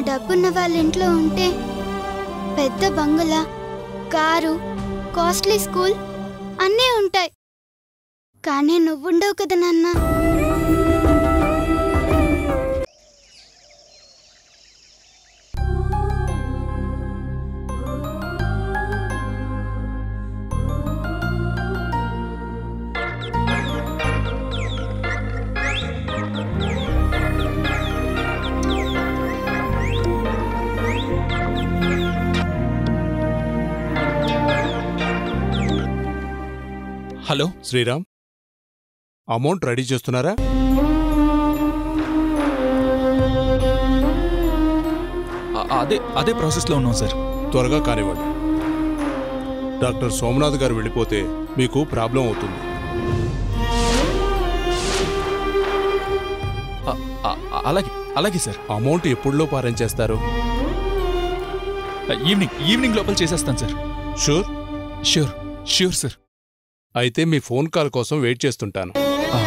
డబ్బున్న వాళ్ళ ఇంట్లో ఉంటే పెద్ద బంగులా కారు కాస్ట్లీ స్కూల్ అన్నీ ఉంటాయి కానీ నువ్వుండవు కదా నాన్న హలో శ్రీరామ్ అమౌంట్ రెడీ చేస్తున్నారా అ- అదే అదే ప్రాసెస్లో ఉన్నాం సార్ త్వరగా కానివ్వండి డాక్టర్ సోమనాథ్ గారు వెళ్ళిపోతే మీకు ప్రాబ్లం అవుతుంది అ- అ- అలాగే అలాగే సార్ అమౌంట్ ఎప్పుడులో పారం చేస్తారు ఈవినింగ్ ఈవినింగ్ లోపల చేసేస్తాను sir sure sure sure sir అయితే మీ ఫోన్ కాల్ కోసం వెయిట్ చేస్తుంటాను ఆ,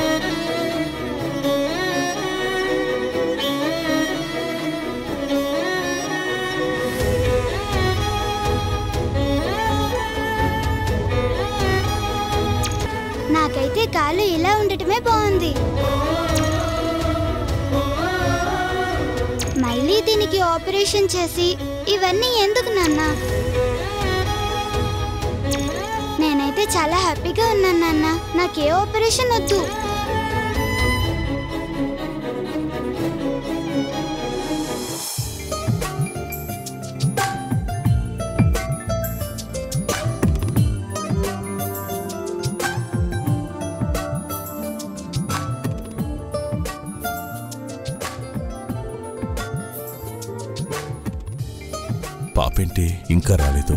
నాకైతే కాళ్ళు ఇలా ఉండటమే బాగుంది మళ్ళీ దీనికి ఆపరేషన్ చేసి ఇవన్నీ ఎందుకు నాన్న నేనైతే చాలా హ్యాపీగా ఉన్నాను నాన్న నాకే ఆపరేషన్ వద్దు పాపేంటి ఇంకా రాలేదు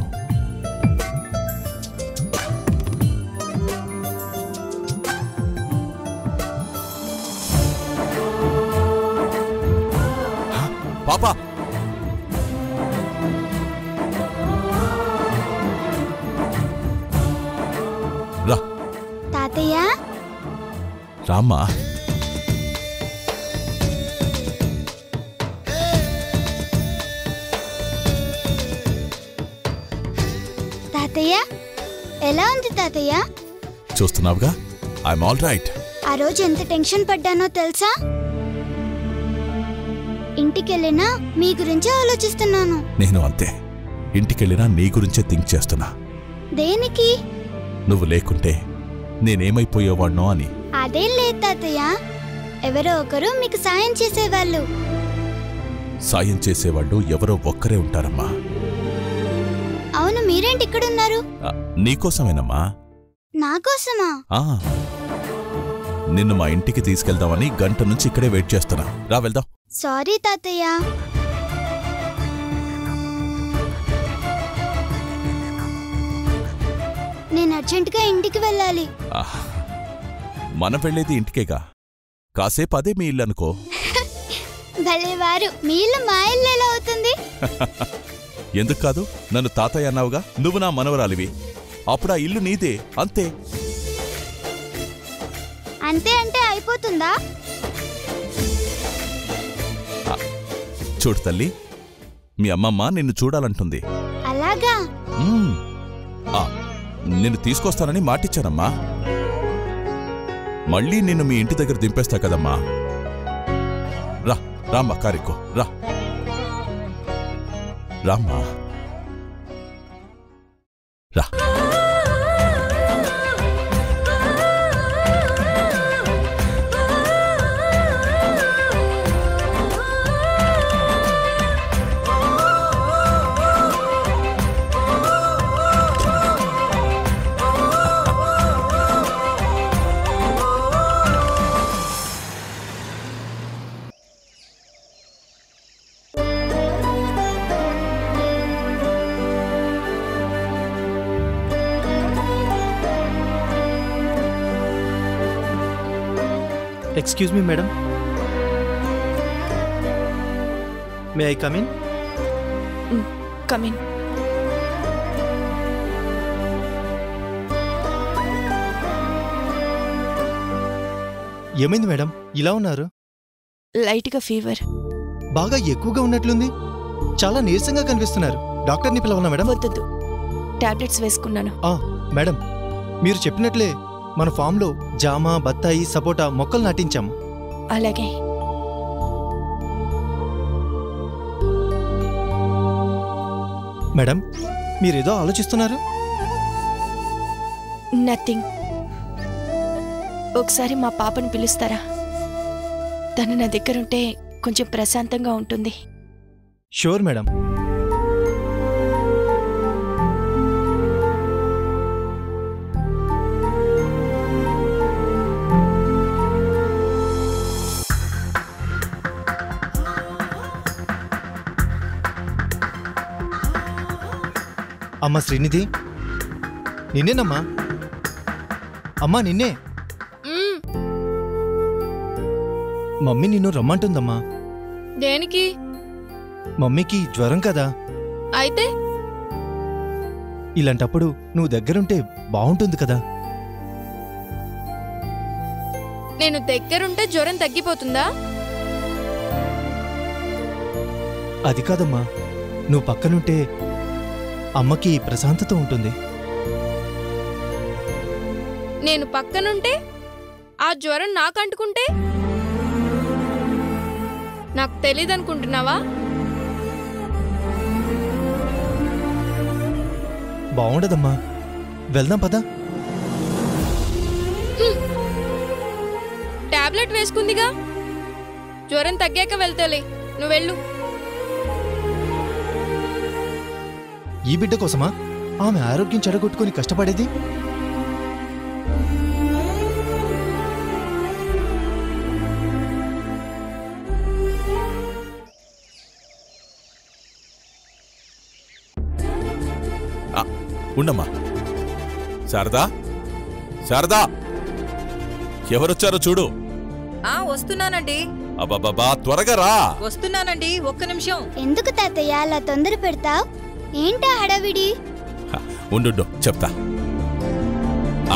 హ, పాప రా తాతయ్య రామ్మా తాతయ్య ఎలా ఉంది తాతయ్య చూస్తున్నావుగా ఐఎమ్ ఆల్ రైట్ ఆ రోజు ఎంత టెన్షన్ పడ్డానో తెలుసా ఇంటికెళ్ళినా మీ గురించే ఆలోచిస్తున్నాను నేను అంతే ఇంటికెళ్ళినా నీ గురించే థింక్ చేస్తున్నా దేనికి నువ్వు లేకుంటే నేనేమైపోయేవాణ్ణో అని అదేం లేదు తాతయ్య ఎవరో ఒకరు మీకు సాయం చేసేవాళ్ళు సాయం చేసేవాళ్ళు ఎవరో ఒక్కరే ఉంటారమ్మా అవును మీరేంటి ఇక్కడున్నారు ఆ, నీకోసమేనమ్మా నా కోసమా ఆ నిన్ను మా ఇంటికి తీసుకెళ్దామని గంట నుంచి ఇక్కడే వెయిట్ చేస్తున్నా రా వెళ్దాం సారీ తాతయ్య నేను అర్జెంటుగా ఇంటికి వెళ్ళాలి ఆహ్, మనం వెళ్ళేది ఇంటికేగా కాసేపు అదే మీ ఇల్లు అనుకో భలే వారు మీ ఇల్లు మా ఇల్లు ఎలా అవుతుంది ఎందుకు కాదు నన్ను తాతయ్య అన్నావుగా నువ్వు నా మనవరాలివి అప్పుడు ఆ ఇల్లు నీదే అంతే అంతే అంటే అయిపోతుందా చూడు తల్లి మీ అమ్మమ్మ నిన్ను చూడాలంటుంది అలాగా మ్మ్. ఆ, నిన్ను తీసుకొస్తానని మాటిచ్చానమ్మా మళ్ళీ నిన్ను మీ ఇంటి దగ్గర దింపేస్తా కదమ్మా రా రామ్మా కారిక్కో రా రామ్మా రా excuse me madam may I come in come in ఏమైంది మేడం ఇలా ఉన్నారు లైట్గా ఫీవర్ బాగా ఎక్కువగా ఉన్నట్లుంది చాలా నీరసంగా కనిపిస్తున్నారు డాక్టర్ని పిలవనా మేడం వద్దొద్దు టాబ్లెట్స్ వేసుకున్నాను ఆ, మేడం మీరు చెప్పినట్లే మన ఫామ్లో జామ బత్తాయి సపోటా మొక్కలు నాటించాం అలాగే మేడం మీరేదో ఆలోచిస్తున్నారు నథింగ్ ఒకసారి మా పాపని పిలుస్తారా తను నా దగ్గరుంటే కొంచెం ప్రశాంతంగా ఉంటుంది షూర్ మేడం అమ్మా శ్రీనిధి నిన్నేనమ్మా అమ్మా నిన్నే మమ్మీ నిన్ను రమ్మంటుందమ్మా దేనికి మమ్మీకి జ్వరం కదా అయితే ఇలాంటప్పుడు నువ్వు దగ్గరుంటే బాగుంటుంది కదా నేను దగ్గరుంటే జ్వరం తగ్గిపోతుందా అది కాదమ్మా నువ్వు పక్కనుంటే అమ్మకి ప్రశాంతత ఉంటుంది నేను పక్కనుంటే ఆ జ్వరం నాకు అంటుకుంటే నాకు తెలీదనుకుంటున్నావా బాగుండదమ్మా వెళ్దాం పదా టాబ్లెట్ వేసుకుందిగా జ్వరం తగ్గాక వెళ్తేలే నువ్వు వెళ్ళు ఈ బిడ్డ కోసమా ఆమె ఆరోగ్యం చెడగొట్టుకుని కష్టపడేది ఆ, ఉండమ్మా శారదా శారదా ఎవరొచ్చారో చూడు ఆ వస్తున్నానండి అబాబాబా త్వరగా రా వస్తున్నానండి ఒక్క నిమిషం ఎందుకు తాతయ్య అలా తొందర పెడతావు ఏంటా హడావిడి హ, ఉండు చెప్తా ఆ,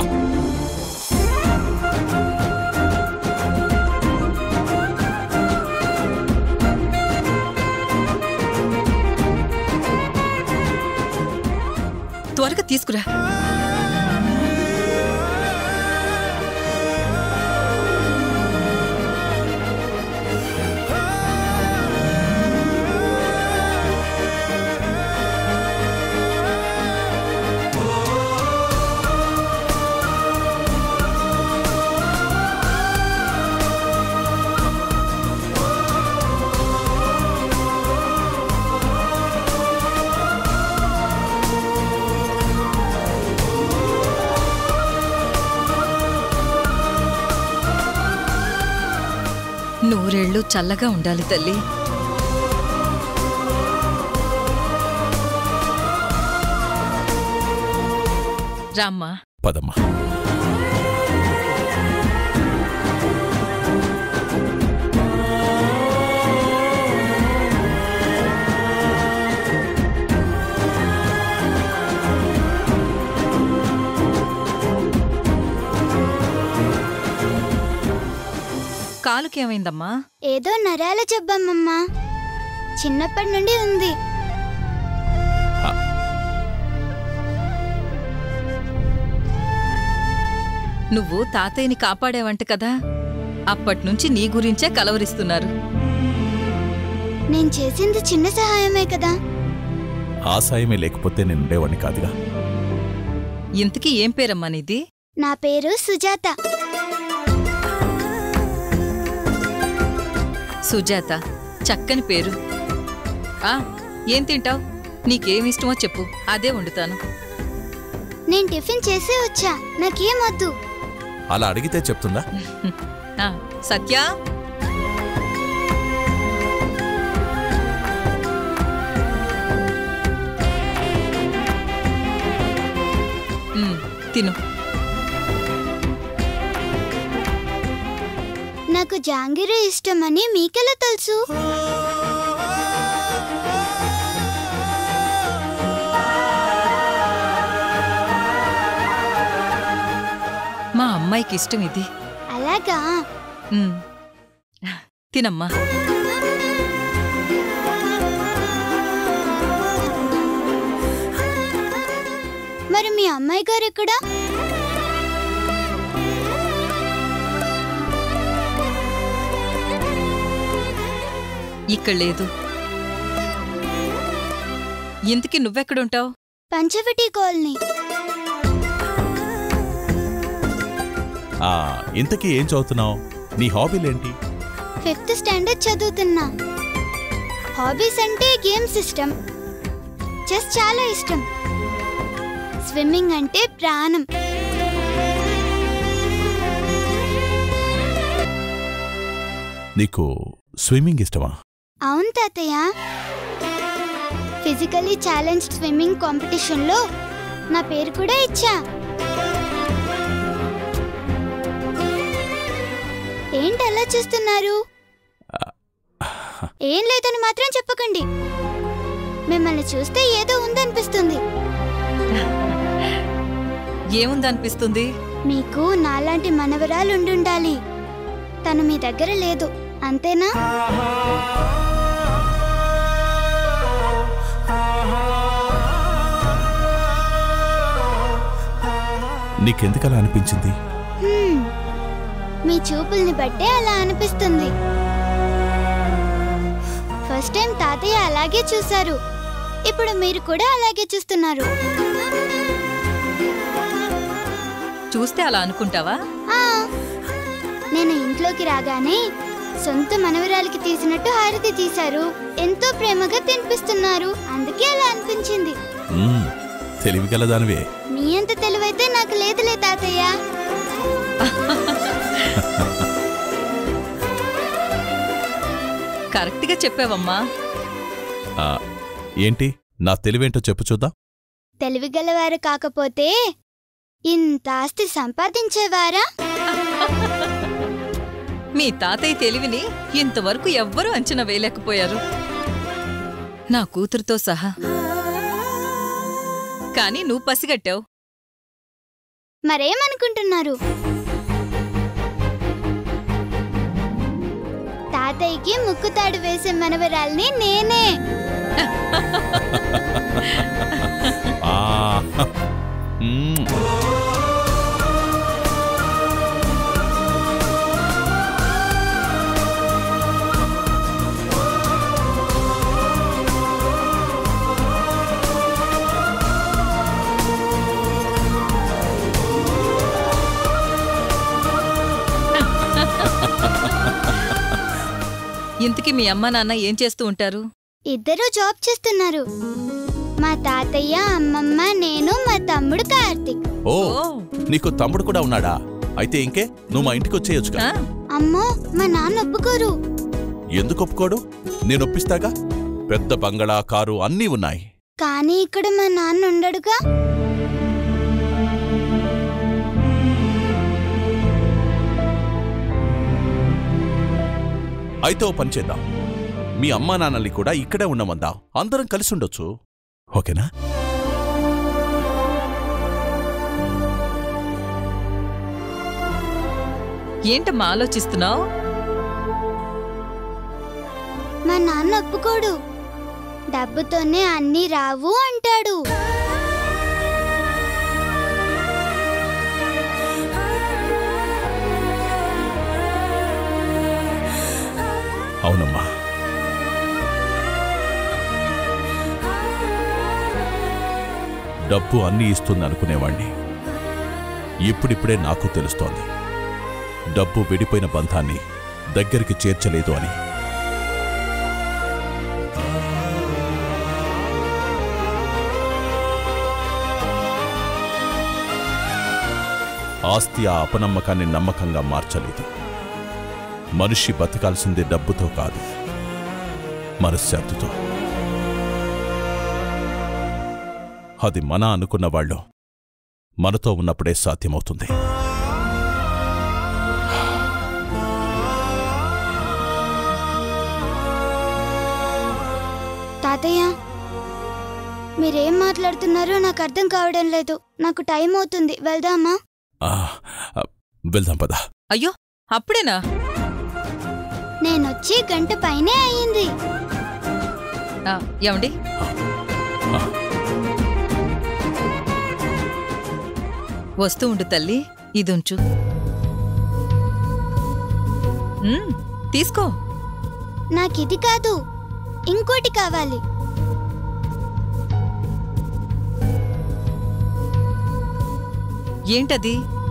త్వరగా తీసుకురా నూరేళ్లు చల్లగా ఉండాలి తల్లి రామ్మా పదమ్మా కాలుకేమైందమ్మా ఏదో నరాల జబ్బమ్మమ్మా చిన్నప్పటి నుండి ఉంది నువ్వు తాతయ్యని కాపాడేవంట కదా అప్పట్నుంచి నీ గురించే కలవరిస్తున్నారు నేను చేసింది చిన్న సహాయమే కదా ఆ సాయమే లేకపోతే నేను ఉండేవాడిని కాదుగా ఇంతకీ ఏం పేరమ్మా నీది నా పేరు సుజాత సుజాత చక్కని పేరు ఆ ఏం తింటావ్ నీకేమిష్టమో చెప్పు అదే వండుతాను నేను టిఫిన్ చేసే వచ్చా నాకేం వద్దు అలా అడిగితే చెప్తుందా ఆ, సత్య ఉమ్, తిను నాకు జాంగిరీ ఇష్టమని మీకెలా తెలుసు మా అమ్మాయికి ఇష్టం ఇది అలాగా ఉమ్. తినమ్మా మరి మీ అమ్మాయి గారు ఎక్కడా ఇక్కడ లేదు ఇంతకీ నువ్వెక్కడుంటావు పంచవటి కాలనీ ఆ ఇంతకీ ఏం చదువుతున్నావు నీ హాబీలేంటి ఫిఫ్త్ స్టాండర్డ్ చదువుతున్నా హాబీస్ అంటే గేమ్స్ ఇష్టం చెస్ చాలా ఇష్టం స్విమ్మింగ్ అంటే ప్రాణం నీకు స్విమ్మింగ్ ఇష్టమా అవును తాతయ్య ఫిజికలీ ఛాలెంజ్ స్విమ్మింగ్ కాంపిటీషన్లో నా పేరు కూడా ఇచ్చా ఏంటి అలా చూస్తున్నారు ఏం లేదని మాత్రం చెప్పకండి మిమ్మల్ని చూస్తే ఏదో ఉందనిపిస్తుంది ఏముందనిపిస్తుంది మీకు నాలాంటి మనవరాలు ఉండుండాలి తను మీ దగ్గర లేదు అంతేనా నీకెందుకలా అనిపించింది హ్మ్. మీ చూపుల్ని బట్టే అలా అనిపిస్తుంది ఫస్ట్ టైం తాతయ్య అలాగే చూశారు ఇప్పుడు మీరు కూడా అలాగే చూస్తున్నారు చూస్తే అలా అనుకుంటావా ఆ, నేను ఇంట్లోకి రాగానే సొంత మనవరాలికి తీసినట్టు హారతి తీశారు ఎంతో ప్రేమగా తినిపిస్తున్నారు అందుకే అలా అనిపించింది మ్మ్, తెలివిగలదానివే మీ అంత తెలివైతే నాకు లేదులే తాతయ్య కరెక్ట్గా చెప్పావమ్మా ఆ, ఏంటి నా తెలివేంటో చెప్పు చూద్దాం తెలివిగలవారు కాకపోతే ఇంత ఆస్తి సంపాదించేవారా మీ తాతయ్య తెలివిని ఇంతవరకు ఎవ్వరూ అంచనా వేయలేకపోయారు నా కూతురుతో సహా కానీ నువ్వు పసిగట్టావు మరేమనుకుంటున్నారు తాతయ్యకి ముక్కుతాడు వేసే మనవరాల్ని నేనే ఆ, మ్మ్. ఇంతకీ మీ అమ్మా నాన్న ఏం చేస్తూ ఉంటారు ఇద్దరూ జాబ్ చేస్తున్నారు మా తాతయ్య అమ్మమ్మ నేను మా తమ్ముడు కార్తిక్ ఓ ఓ, నీకు తమ్ముడు కూడా ఉన్నాడా అయితే ఇంకే నువ్వు మా ఇంటికి వచ్చేయొచ్చుగా ఆ, అమ్మో మా నాన్న ఒప్పుకోరు ఎందుకు ఒప్పుకోడు నేను ఒప్పిస్తాగా పెద్ద బంగళా కారు అన్నీ ఉన్నాయి కానీ ఇక్కడ మా నాన్న ఉండడుగా అయితే ఓ పని చేద్దాం మీ అమ్మా నాన్నల్ని కూడా ఇక్కడే ఉండమందాం అందరం కలిసి ఉండొచ్చు ఓకేనా ఏంటమ్మా ఆలోచిస్తున్నావు మా నాన్న ఒప్పుకోడు డబ్బుతోనే అన్నీ రావు అంటాడు అవునమ్మా డబ్బు అన్నీ ఇస్తుంది అనుకునేవాణ్ణి ఇప్పుడిప్పుడే నాకు తెలుస్తోంది డబ్బు విడిపోయిన బంధాన్ని దగ్గరికి చేర్చలేదు అని ఆస్తి ఆ అపనమ్మకాన్ని నమ్మకంగా మార్చలేదు మనిషి బతకాల్సింది డబ్బుతో కాదు మనశ్శాంతితో అది మన అనుకున్న వాళ్ళు మనతో ఉన్నప్పుడే సాధ్యమవుతుంది తాతయ్య మీరేం మాట్లాడుతున్నారో నాకు అర్థం కావడం లేదు నాకు టైం అవుతుంది వెళ్దామా ఆ, ఆ, వెళ్దాం పద అయ్యో అప్పుడేనా నేనొచ్చి గంట పైనే అయ్యింది ఆ, ఏమండి వస్తూ ఉండు తల్లి ఇదుంచు మ్మ్, తీసుకో నాకిది కాదు ఇంకోటి కావాలి ఏంటది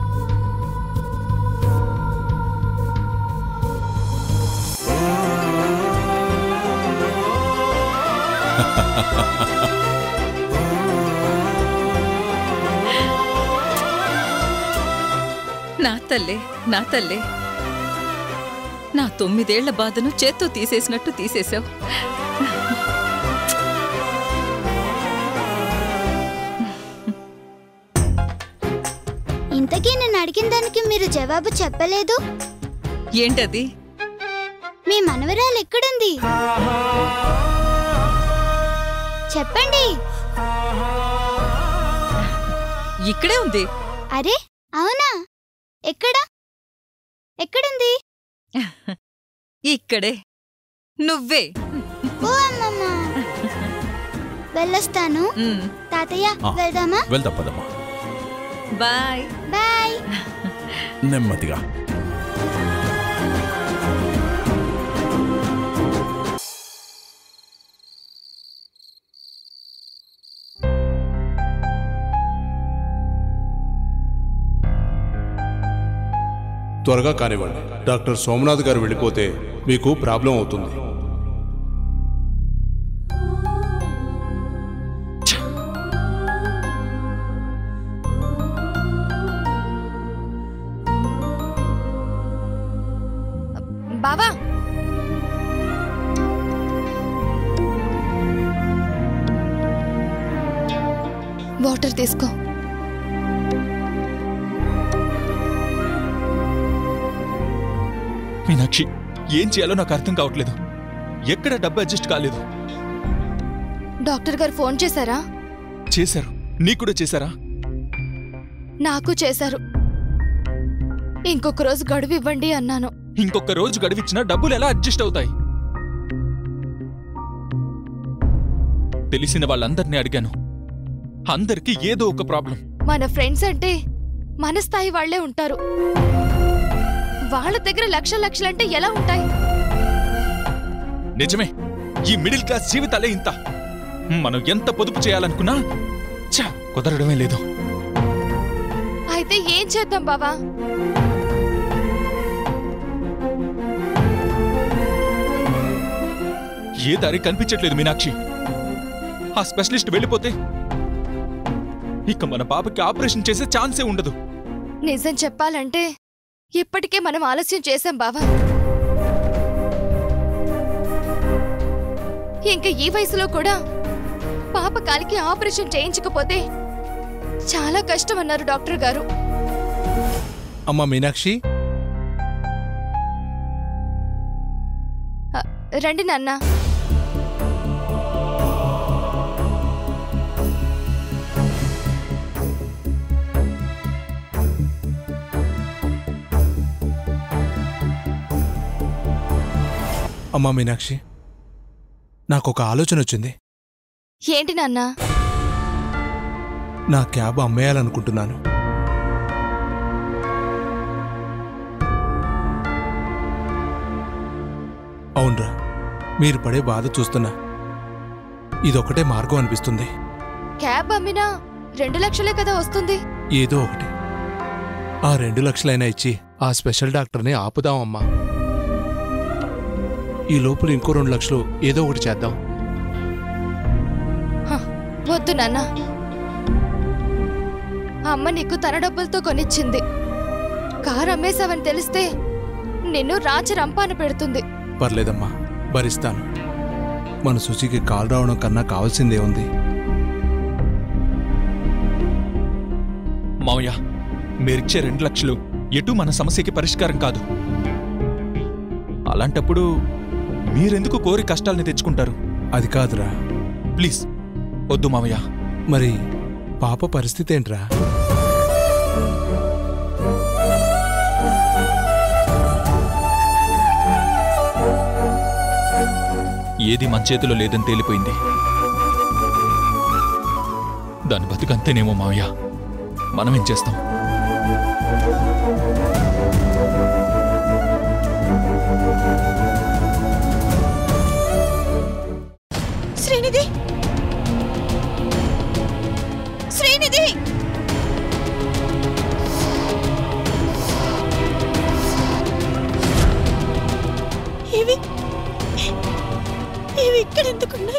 నా తల్లే నా తల్లే నా తొమ్మిదేళ్ల బాధను చేత్తో తీసేసినట్టు తీసేశావు ఇంతకీ నేను అడిగిన దానికి మీరు జవాబు చెప్పలేదు ఏంటది మీ మనవరాలు ఎక్కడుంది చెప్పండి ఇక్కడే ఉంది అరే అవునా ఎక్కడ ఎక్కడుంది ఇక్కడే నువ్వే ఓ అమ్మమ్మ వెళ్ళొస్తాను మ్మ్, తాతయ్య ఆ. వెళ్దామా వెళ్దాం పదమ్మా బాయ్ బాయ్ నెమ్మదిగా త్వరగా కానివ్వండి డాక్టర్ సోమనాథ్ గారు వెళ్ళిపోతే మీకు ప్రాబ్లం అవుతుంది బావా వాటర్ తీసుకో మీనాక్షి ఏం చేయాలో నాకు అర్థం కావట్లేదు ఎక్కడ డబ్బు అడ్జస్ట్ కాలేదు డాక్టర్ గారు ఫోన్ చేశారా చేశారు నీకు కూడా చేశారా నాకు చేశారు ఇంకొక రోజు గడువు ఇవ్వండి అన్నాను ఇంకొక రోజు గడివిచ్చినా డబ్బులు ఎలా అడ్జస్ట్ అవుతాయి తెలిసిన వాళ్ళందరినీ అడిగాను అందరికీ ఏదో ఒక ప్రాబ్లం మన ఫ్రెండ్స్ అంటే మన స్థాయి వాళ్లే ఉంటారు వాళ్ళ దగ్గర లక్ష లక్షలంటే ఎలా ఉంటాయి నిజమే ఈ మిడిల్ క్లాస్ జీవితాలే ఇంత మనం ఎంత పొదుపు చేయాలనుకున్నా ఛ, కుదరడమే లేదు అయితే ఏం చేద్దాం బావా ఏ దారి కనిపించట్లేదు మీనాక్షి ఆ స్పెషలిస్ట్ వెళ్ళిపోతే ఇక మన పాపకి ఆపరేషన్ చేసే ఛాన్సే ఉండదు నిజం చెప్పాలంటే ఇప్పటికే మనం ఆలస్యం చేశాం బావా ఇంకా ఈ వయసులో కూడా పాప కాలికి ఆపరేషన్ చేయించకపోతే చాలా కష్టం అన్నారు డాక్టర్ గారు అమ్మ మీనాక్షి అ, రండి నాన్న అమ్మ మీనాక్షి నాకు ఒక ఆలోచన వచ్చింది ఏంటి నాన్న నా క్యాబ్ అమ్మేయాలనుకుంటున్నాను అవునరా మీరు పడే బాధ చూస్తున్నా ఇదొకటే మార్గం అనిపిస్తుంది క్యాబ్ అమ్మినా రెండు లక్షలే కదా వస్తుంది ఏదో ఒకటి ఆ రెండు లక్షలైనా ఇచ్చి ఆ స్పెషల్ డాక్టర్ని ఆపుదామమ్మా ఈ లోపల ఇంకో రెండు లక్షలు ఏదో ఒకటి చేద్దాం హ, వద్దు నాన్న అమ్మ నీకు తన డబ్బులతో కొనిచ్చింది కారు అమ్మేశావని తెలిస్తే నిన్ను రాచి రంపాన పెడుతుంది పర్లేదమ్మా భరిస్తాను మన శుచికి కాలు రావడం కన్నా కావాల్సిందే ఉంది మావయ్య మీరిచ్చే రెండు లక్షలు ఎటు మన సమస్యకి పరిష్కారం కాదు అలాంటప్పుడు మీరెందుకు కోరి కష్టాల్ని తెచ్చుకుంటారు అది కాదురా ప్లీజ్ వద్దు మావయ్య మరి పాప పరిస్థితి ఏంట్రా ఏది మన చేతిలో లేదని తేలిపోయింది దాని బతుకంతేనేమో మావయ్య మనమేం చేస్తాం శ్రీనిధి శ్రీనిధి ఇవి ఇవి ఇక్కడ ఎందుకున్నాయి